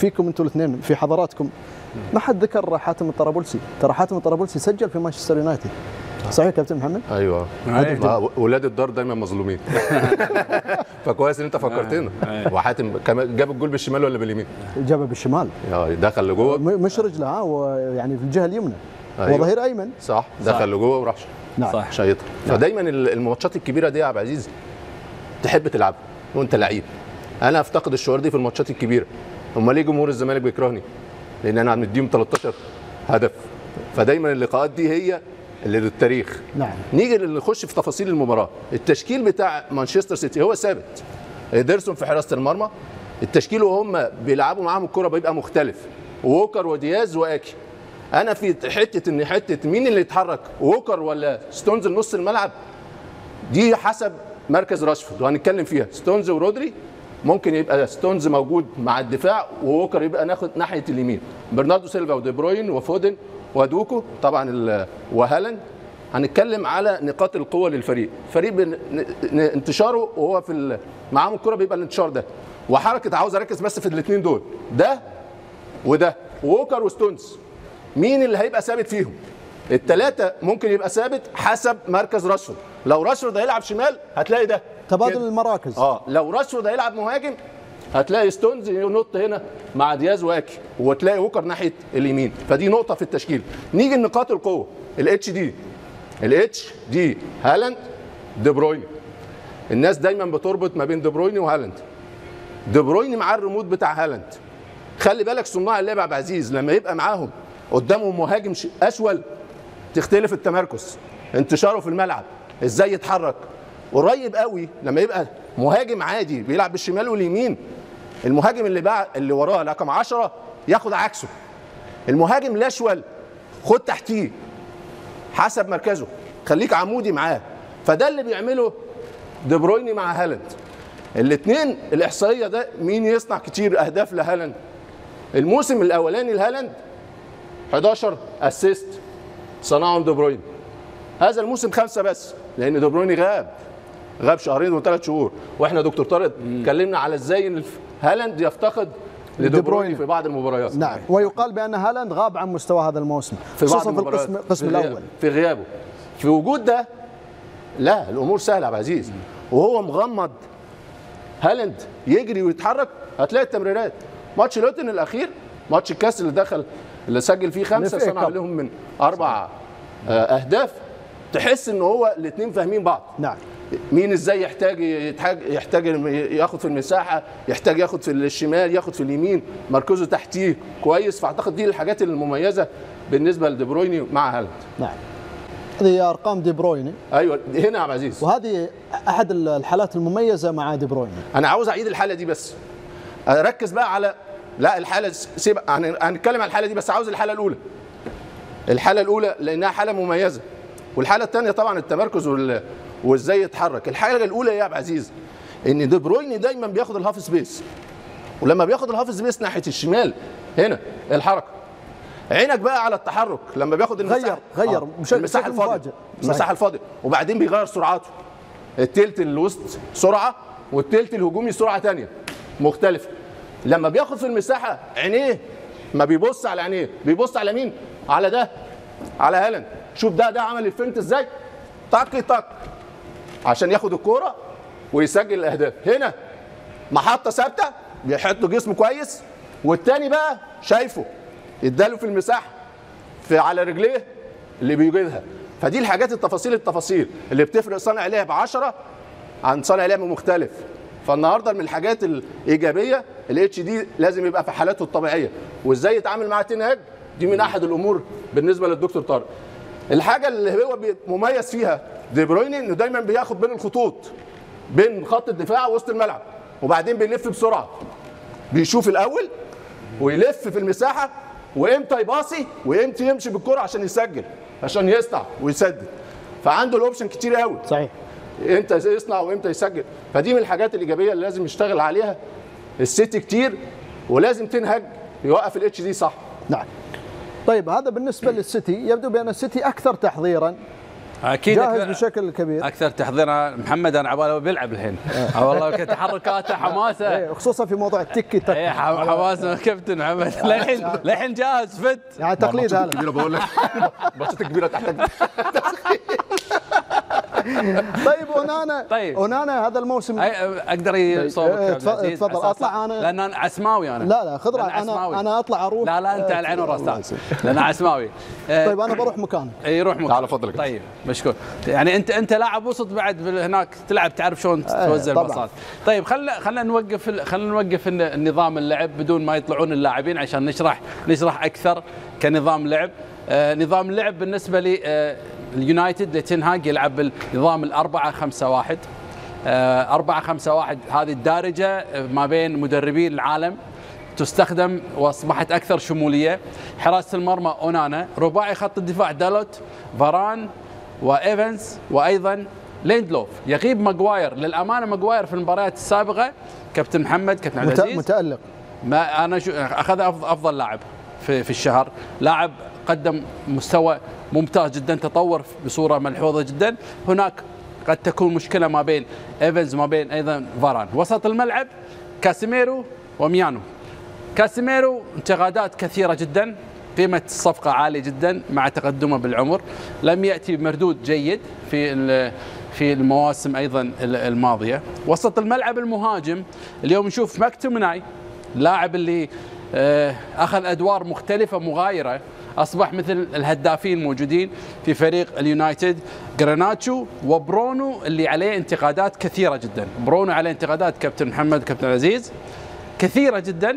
فيكم انتم الاثنين في حضراتكم ما حد ذكر حاتم الطرابلسي ترى حاتم الطرابلسي سجل في مانشستر يونايتد صحيح كابتن محمد ايوه أيوة. ما ولاد الدار دايما مظلومين فكويس ان انت فكرتنا وحاتم كمان جاب الجول بالشمال ولا باليمين؟ جابه بالشمال اه دخل لجوه م- مش رجله ها ويعني في الجهه اليمنى أيوة. وظهير ايمن صح دخل لجوه وراح نعم صح شايطها فدايما ال- الماتشات الكبيره دي يا عبد العزيز تحب تلعبها وانت لعيب انا افتقد الشعور دي في الماتشات الكبيره امال ليه جمهور الزمالك بيكرهني لان انا مديهم 13 هدف فدايما اللقاءات دي هي اللي للتاريخ نعم نيجي نخش في تفاصيل المباراه التشكيل بتاع مانشستر سيتي هو ثابت ادرسون في حراسه المرمى التشكيل وهم بيلعبوا معاهم الكره بيبقى مختلف ووكر ودياز واكي انا في حته ان حته مين اللي يتحرك ووكر ولا ستونز نص الملعب دي حسب مركز راشفورد وهنتكلم فيها ستونز ورودري ممكن يبقى ستونز موجود مع الدفاع ووكر يبقى ناخد ناحيه اليمين برناردو سيلفا ودي بروين وفودن ودوكو طبعا ال- وهالاند هنتكلم على نقاط القوه للفريق الفريق بن- ن- ن- انتشاره وهو في ال- معاهم الكره بيبقى الانتشار ده وحركه عاوز اركز بس في الاثنين دول ده وده ووكر وستونز مين اللي هيبقى ثابت فيهم الثلاثه ممكن يبقى ثابت حسب مركز راشفورد لو راشفورد هيلعب شمال هتلاقي ده تبادل كده. المراكز اه لو راشفورد هيلعب مهاجم هتلاقي ستونز ينط هنا مع دياز واكي وتلاقي ووكر ناحيه اليمين فدي نقطه في التشكيل نيجي لنقاط القوه الاتش دي الاتش دي هالاند دي بروين الناس دايما بتربط ما بين دي بروين وهالاند دي بروين معاه الريموت بتاع هالاند خلي بالك صناع اللعب يا عبد العزيز لما يبقى معاهم قدامهم مهاجم ش- اشول تختلف التمركز انتشاره في الملعب ازاي يتحرك قريب قوي لما يبقى مهاجم عادي بيلعب بالشمال واليمين المهاجم اللي بقى اللي وراه رقم 10 ياخد عكسه المهاجم الاشول خد تحتيه حسب مركزه خليك عمودي معاه فده اللي بيعمله دي برويني مع هالاند الاثنين الاحصائيه ده مين يصنع كتير اهداف لهالاند الموسم الاولاني لهالاند 11 اسيست صنعهم دي بروين هذا الموسم خمسه بس لان دي بروين غاب غاب شهرين وثلاث شهور واحنا دكتور طارق اتكلمنا على ازاي ان الف- هالاند يفتقد لدي دي بروين بروين. في بعض المباريات نعم ويقال بان هالاند غاب عن مستوى هذا الموسم في بعض خصوصا في المباريات القسم القسم في غياب- الاول في غيابه في وجود ده لا الامور سهله يا عبد العزيز وهو مغمض هالاند يجري ويتحرك هتلاقي التمريرات ماتش لوتن الاخير ماتش الكاس اللي دخل اللي سجل فيه خمسه الFA صنع كاب. لهم من اربع آه، اهداف تحس ان هو الاثنين فاهمين بعض نعم مين ازاي يحتاج يحتاج يحتاج ياخد في المساحه يحتاج ياخد في الشمال ياخد في اليمين مركزه تحتيه كويس فاعتقد دي الحاجات المميزه بالنسبه لدي برويني مع هالاند نعم هذه ارقام دي برويني ايوه هنا يا عبد العزيز وهذه احد الحالات المميزه مع دي برويني انا عاوز اعيد الحاله دي بس اركز بقى على لا الحاله سيب هن- هنتكلم عن الحاله دي بس عاوز الحاله الاولى الحاله الاولى لانها حاله مميزه والحاله الثانيه طبعا التمركز وال... وازاي يتحرك الحاجه الاولى يا عبد العزيز ان دي بروين دايما بياخد الهاف سبيس ولما بياخد الهاف سبيس ناحيه الشمال هنا الحركه عينك بقى على التحرك لما بياخد المساحه غير- غير. آه. بشكل- المساحه بشكل الفاضيه مفاجئ. المساحه صحيح. الفاضيه وبعدين بيغير سرعاته التلت الوسط سرعه والتلت الهجومي سرعه تانية مختلفه لما بياخد في المساحه عينيه ما بيبص على عينيه بيبص على مين على ده على هالاند شوف ده ده عمل الفنت ازاي طق طق عشان ياخد الكوره ويسجل الاهداف هنا محطه ثابته بيحط جسمه كويس والتاني بقى شايفه اداله في المساحه في على رجليه اللي بيجيدها فدي الحاجات التفاصيل التفاصيل اللي بتفرق صانع لعب 10 عن صانع لعب مختلف فالنهارده من الحاجات الايجابيه الاتش دي لازم يبقى في حالاته الطبيعيه وازاي يتعامل مع تنهاج دي من احد الامور بالنسبه للدكتور طارق الحاجه اللي هو بي- مميز فيها دي برويني انه دايما بياخد بين الخطوط بين خط الدفاع ووسط الملعب وبعدين بيلف بسرعه بيشوف الاول ويلف في المساحه وامتى يباصي وامتى يمشي بالكره عشان يسجل عشان يصنع ويسدد فعنده الاوبشن كتير قوي صحيح امتى يصنع وامتى يسجل فدي من الحاجات الايجابيه اللي لازم يشتغل عليها السيتي كتير ولازم تنهج يوقف الاتش دي صح نعم طيب هذا بالنسبه للسيتي يبدو بان السيتي اكثر تحضيرا اكيد جاهز أكثر- بشكل كبير اكثر تحضيرنا محمد انا عباله بيلعب الحين آه والله كانت تحركاته حماسه إيه، خصوصا في موضوع التيكي تك اي ح- حماسه كابتن محمد للحين للحين جاهز فت يعني تقليد هذا كبيره بقول لك ماتشات كبيره تحتاج طيب اونانا طيب. اونانا هذا الموسم أي- اقدر صوبك إيه، يا تفضل- عبد العزيز؟ تفضل، أساساً. أطلع أنا. لان انا عسماوي انا لا لا خذ لأن راحة. عسماوي. انا انا اطلع اروح لا لا انت آه، على العين والراس الله تعال يسلمك. لان عسماوي آه، طيب انا بروح مكانك اي روح مكان تعال فضلك. طيب مشكور يعني انت انت لاعب وسط بعد بال- هناك تلعب تعرف شلون توزع طبعاً. الباصات طيب خلنا خلنا نوقف ال- خلنا نوقف الن- النظام اللعب بدون ما يطلعون اللاعبين عشان نشرح نشرح اكثر كنظام لعب آه نظام اللعب بالنسبه لي آه اليونايتد لتنهاج يلعب بالنظام الأربعة خمسة واحد آه أربعة خمسة واحد هذه الدارجة آه، ما بين مدربين العالم تستخدم واصبحت اكثر شموليه حراسه المرمى اونانا رباعي خط الدفاع دالوت فاران وايفنز وايضا ليندلوف يغيب ماجواير للامانه ماجواير في المباريات السابقه كابتن محمد كابتن عبد مت- العزيز متالق ما انا شو اخذ افضل, أفضل لاعب في في الشهر لاعب قدم مستوى ممتاز جدا تطور بصوره ملحوظه جدا هناك قد تكون مشكله ما بين ايفنز وما بين ايضا فاران وسط الملعب كاسيميرو وميانو كاسيميرو انتقادات كثيره جدا قيمة الصفقة عالية جدا مع تقدمه بالعمر لم يأتي بمردود جيد في ال- في المواسم أيضا ال- الماضية وسط الملعب المهاجم اليوم نشوف ماكتومناي لاعب اللي آه، أخذ أدوار مختلفة مغايرة أصبح مثل الهدافين الموجودين في فريق اليونايتد جراناتشو وبرونو اللي عليه انتقادات كثيرة جدا برونو عليه انتقادات كابتن محمد كابتن عزيز كثيرة جدا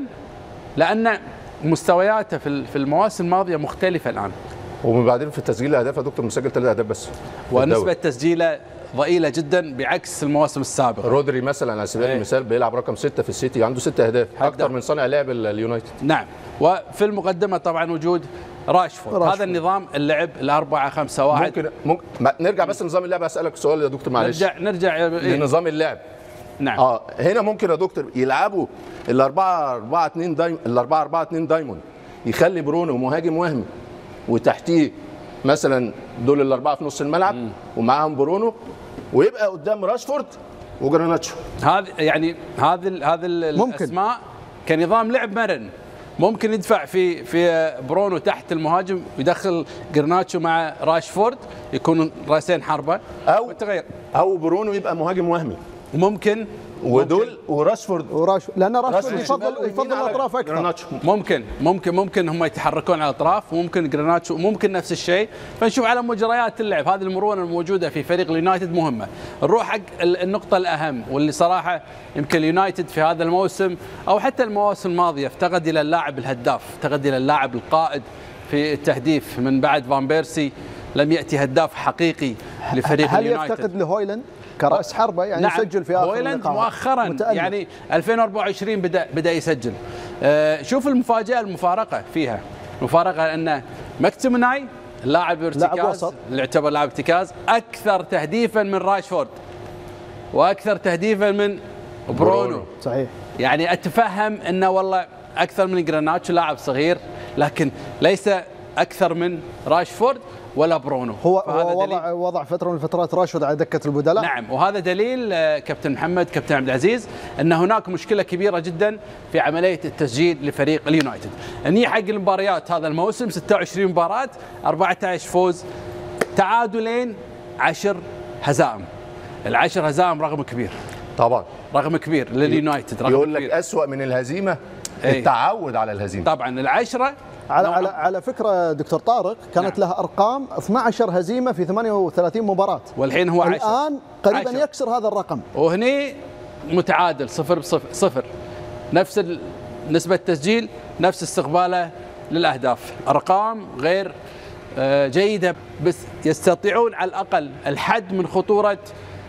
لأن مستوياته في في المواسم الماضية مختلفة الآن وبعدين في تسجيل الاهداف يا دكتور مسجل ثلاث اهداف بس في ونسبة الدوري. تسجيله ضئيلة جدا بعكس المواسم السابقة رودري مثلا على سبيل إيه. المثال بيلعب رقم ستة في السيتي عنده ست اهداف اكتر من صانع لعب ال- اليونايتد نعم وفي المقدمة طبعا وجود راشفورد, راشفورد. هذا النظام اللعب الأربعة خمسة واحد ممكن ممكن ما نرجع بس لنظام اللعب اسالك سؤال يا دكتور معلش نرجع نرجع إيه؟ لنظام اللعب نعم اه هنا ممكن يا دكتور يلعبوا الأربعة أربعة اتنين دايم الأربعة أربعة اتنين دايموند يخلي برونو مهاجم وهمي وتحتيه مثلا دول الأربعة في نص الملعب ومعاهم برونو ويبقى قدام راشفورد وجراناتشو هذا يعني هذه ال- هذه ال- ممكن. الاسماء كنظام لعب مرن ممكن يدفع في في برونو تحت المهاجم ويدخل جرناتشو مع راشفورد يكونوا راسين حربه أو- وتغير أو برونو يبقى مهاجم وهمي ممكن ودول وراشفورد وراش لان راشفورد راشفورد يفضل شمال يفضل ويمين على الاطراف اكثر جراناتشو ممكن ممكن ممكن هم يتحركون على الاطراف وممكن جرناتشو ممكن نفس الشيء فنشوف على مجريات اللعب هذه المرونه الموجوده في فريق اليونايتد مهمه نروح حق ال- النقطه الاهم واللي صراحه يمكن اليونايتد في هذا الموسم او حتى المواسم الماضيه افتقد الى اللاعب الهداف افتقد الى اللاعب القائد في التهديف من بعد فان بيرسي لم ياتي هداف حقيقي لفريق هل اليونايتد يفتقد لهويلاند كراس حربه يعني نعم يسجل في اخر هويلاند اللقاء. مؤخرا متألق. يعني 2024 بدا بدا يسجل آه شوف المفاجاه المفارقه فيها مفارقه ان مكتومناي لاعب ارتكاز وسط. اللي يعتبر لاعب ارتكاز اكثر تهديفا من راشفورد واكثر تهديفا من برونو, برونو. صحيح يعني اتفهم انه والله اكثر من جراناتشو لاعب صغير لكن ليس اكثر من راشفورد ولا برونو هو فهذا هو دليل- وضع وضع فتره من الفترات راشفورد على دكه البدلاء نعم وهذا دليل آه، كابتن محمد كابتن عبد العزيز ان هناك مشكله كبيره جدا في عمليه التسجيل لفريق اليونايتد. ني حق المباريات هذا الموسم 26 مباراه 14 فوز تعادلين 10 هزائم. العشر هزائم رقم كبير طبعا رقم كبير لليونايتد رقم يقول لك كبير أسوأ من الهزيمة إيه. التعود على الهزيمة طبعا العشره على نوعاً- على على فكره دكتور طارق كانت نعم. لها ارقام 12 هزيمه في 38 مباراه والحين هو 10 الان قريبا عشر. يكسر هذا الرقم وهني متعادل صفر بصفر صفر نفس ال- نسبة تسجيل نفس استقباله للأهداف أرقام غير آه، جيدة بس يستطيعون على الأقل الحد من خطورة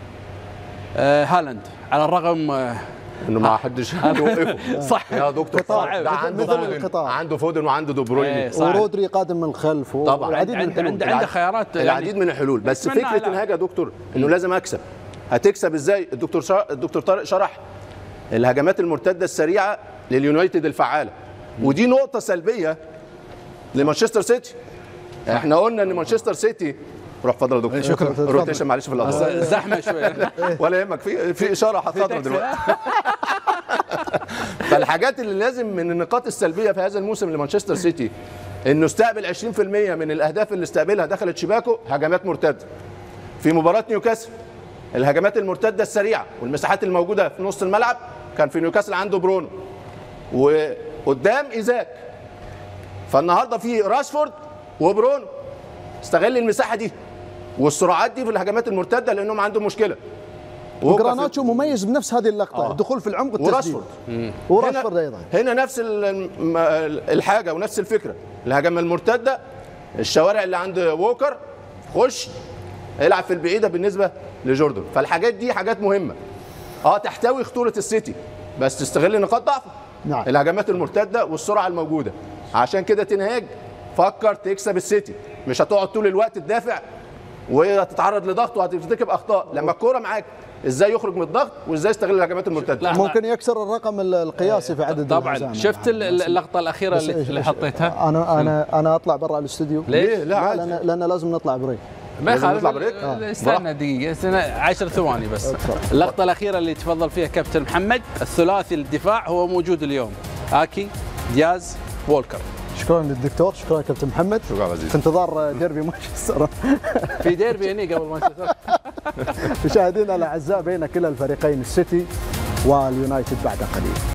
آه، هالاند على الرغم آه، انه ما حدش يوقفه صح يا دكتور صعب. طارق، ده مثل- عنده مثل فودن القطاع. عنده فودن وعنده دو برويني إيه، صح. ورودري قادم من الخلف طبعاً. والعديد من عنده- الحلول عنده- عنده خيارات يعني- العديد من الحلول بس أتمنى فكره على- النهايه يا دكتور انه لازم اكسب هتكسب ازاي الدكتور شا... الدكتور طارق شرح الهجمات المرتده السريعه لليونايتد الفعاله ودي نقطه سلبيه لمانشستر سيتي احنا قلنا ان مانشستر سيتي روح اتفضل يا دكتور شكراً. روتيشن معلش في الاطفال زحمه شويه ولا يهمك في في اشاره حطيتها دلوقتي فالحاجات اللي لازم من النقاط السلبيه في هذا الموسم لمانشستر سيتي انه استقبل 20% من الاهداف اللي استقبلها دخلت شباكه هجمات مرتده في مباراه نيوكاسل الهجمات المرتده السريعه والمساحات الموجوده في نص الملعب كان في نيوكاسل عنده برونو وقدام ايزاك فالنهارده في راشفورد وبرونو استغل المساحه دي والسرعات دي في الهجمات المرتده لانهم عندهم مشكله وهو كان في- وجراناتشو مميز بنفس هذه اللقطه آه. الدخول في العمق والتسديد وراشفورد وراشفورد هنا- ايضا هنا نفس ال- الم- الحاجه ونفس الفكره الهجمه المرتده الشوارع اللي عند ووكر خش العب في البعيده بالنسبه لجوردن فالحاجات دي حاجات مهمه اه تحتوي خطوره السيتي بس تستغل نقاط ضعفه نعم. الهجمات المرتده والسرعه الموجوده عشان كده تنهاج فكر تكسب السيتي مش هتقعد طول الوقت تدافع وهتتعرض لضغط وهترتكب اخطاء لما الكوره معاك ازاي يخرج من الضغط وازاي يستغل الهجمات المرتده لا. ممكن يكسر الرقم ال- القياسي في عدد طبعا الهزائم. شفت ال- ال- اللقطه الاخيره بس اللي, إيش- اللي إيش- حطيتها انا انا انا اطلع برا الاستوديو ليش؟ ليه؟ لا عادي. لان لان لازم نطلع بريك ما لازم يخالف نطلع بريك؟ ال- استنى دقيقة استنى 10 ثواني بس اللقطة الأخيرة اللي تفضل فيها كابتن محمد الثلاثي الدفاع هو موجود اليوم آكي دياز وولكر شكرا للدكتور شكرا كابتن محمد شكرا عزيز. في انتظار ديربي مانشستر في ديربي هني قبل مانشستر مشاهدينا الاعزاء بين كلا الفريقين السيتي واليونايتد بعد قليل